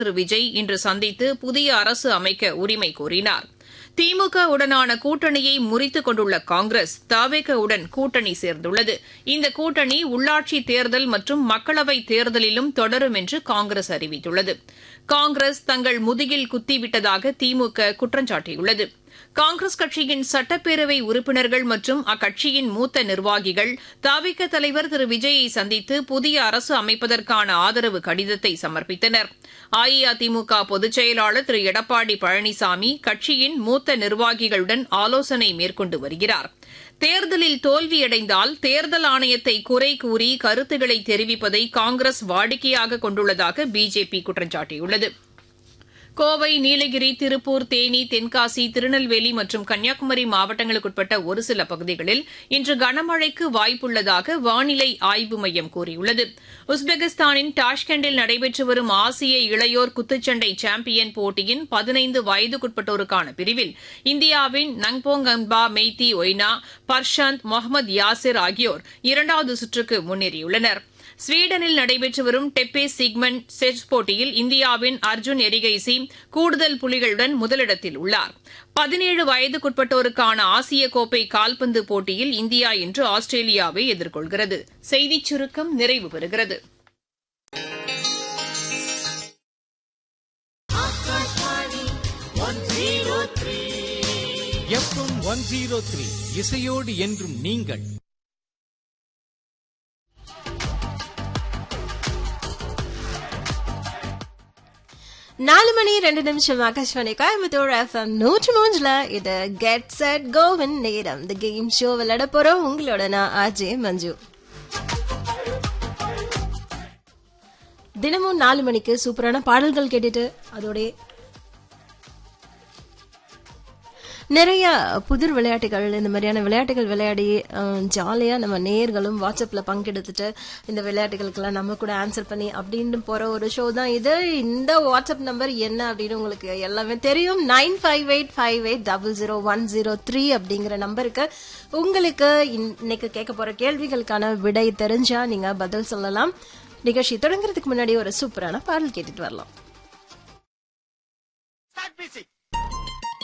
திரு விஜய் இன்று சந்தித்து புதிய அரசு அமைக்க உரிமை கோரினார் திமுக உடனான கூட்டணியை முறித்துக் கொண்டுள்ள காங்கிரஸ் தவேக உடன் கூட்டணி சேர்ந்துள்ளது இந்த கூட்டணி உள்ளாட்சி தேர்தல் மற்றும் மக்களவைத் தேர்தலிலும் தொடரும் என்று காங்கிரஸ் அறிவித்துள்ளது காங்கிரஸ் தங்கள் முதுகில் குத்திவிட்டதாக திமுக குற்றம் சாட்டியுள்ளது காங்கிரஸ் கட்சியின் சட்டப்பேரவை உறுப்பினர்கள் மற்றும் அக்கட்சியின் மூத்த நிர்வாகிகள் தவிக தலைவர் திரு விஜயை சந்தித்து புதிய அரசு அமைப்பதற்கான ஆதரவு கடிதத்தை சமர்ப்பித்தனர் அஇஅதிமுக பொதுச் செயலாளர் திரு எடப்பாடி பழனிசாமி கட்சியின் மூத்த நிர்வாகிகளுடன் ஆலோசனை மேற்கொண்டு வருகிறார் தேர்தலில் தோல்வியடைந்தால் தேர்தல் ஆணையத்தை குறை கூறி கருத்துக்களை தெரிவிப்பதை காங்கிரஸ் வாடிக்கையாக கொண்டுள்ளதாக பிஜேபி குற்றம் சாட்டியுள்ளது கோவை நீலகிரி திருப்பூர் தேனி தென்காசி திருநெல்வேலி மற்றும் கன்னியாகுமரி மாவட்டங்களுக்குட்பட்ட ஒரு சில பகுதிகளில் இன்று கனமழைக்கு வாய்ப்புள்ளதாக வானிலை ஆய்வு மையம் கூறியுள்ளது உஸ்பெகிஸ்தானின் டாஷ்கண்டில் நடைபெற்று வரும் ஆசிய இளையோர் குத்துச்சண்டை சாம்பியன் போட்டியின் பதினைந்து வயதுக்குட்பட்டோருக்கான பிரிவில் இந்தியாவின் நங்போங் அன்பா மெய்தி ஒய்னா பர்ஷாந்த் முகமது யாசிர் ஆகியோர் இரண்டாவது சுற்றுக்கு முன்னேறியுள்ளனா் ஸ்வீடனில் நடைபெற்று வரும் டெப்பே சிக்மன் செஸ் போட்டியில் இந்தியாவின் அர்ஜுன் எரிகைசி கூடுதல் புள்ளிகளுடன் முதலிடத்தில் உள்ளார் பதினேழு வயதுக்குட்பட்டோருக்கான ஆசிய கோப்பை கால்பந்து போட்டியில் இந்தியா இன்று ஆஸ்திரேலியாவை எதிர்கொள்கிறது செய்திச் சுருக்கம் நிறைவு பெறுகிறது எஃப்எம் ஒன் ஜீரோ த்ரீ இசையோடு என்றும் நீங்கள் நாலு மணி ரெண்டு நிமிஷம் ஆகாஷ்வாணி கோயம்புத்தூர் எஃப்எம் நூற்று மூஞ்சுல இது கெட் செட் கோவின் நேரம் இந்த கேம் ஷோ விளையாட போறோம் உங்களோட நான் ஆஜே மஞ்சு தினமும் நாலு மணிக்கு சூப்பரான பாடல்கள் கேட்டுட்டு அதோட நிறைய புதிர் விளையாட்டுகள் இந்த மாதிரியான விளையாட்டுகள் விளையாடி ஜாலியாக நம்ம நேர்களும் வாட்ஸ்அப்பில் பங்கெடுத்துட்டு இந்த விளையாட்டுகளுக்கெல்லாம் நம்ம கூட ஆன்சர் பண்ணி அப்படின்னு போகிற ஒரு ஷோ தான் இது இந்த வாட்ஸ்அப் நம்பர் என்ன அப்படின்னு உங்களுக்கு எல்லாமே தெரியும் nine five eight five eight double zero one zero three அப்படிங்கிற நம்பருக்கு உங்களுக்கு இன்னைக்கு கேட்க போகிற கேள்விகளுக்கான விடை தெரிஞ்சா நீங்கள் பதில் சொல்லலாம் நிகழ்ச்சி தொடங்குறதுக்கு முன்னாடி ஒரு சூப்பரான பாடல் கேட்டுட்டு வரலாம்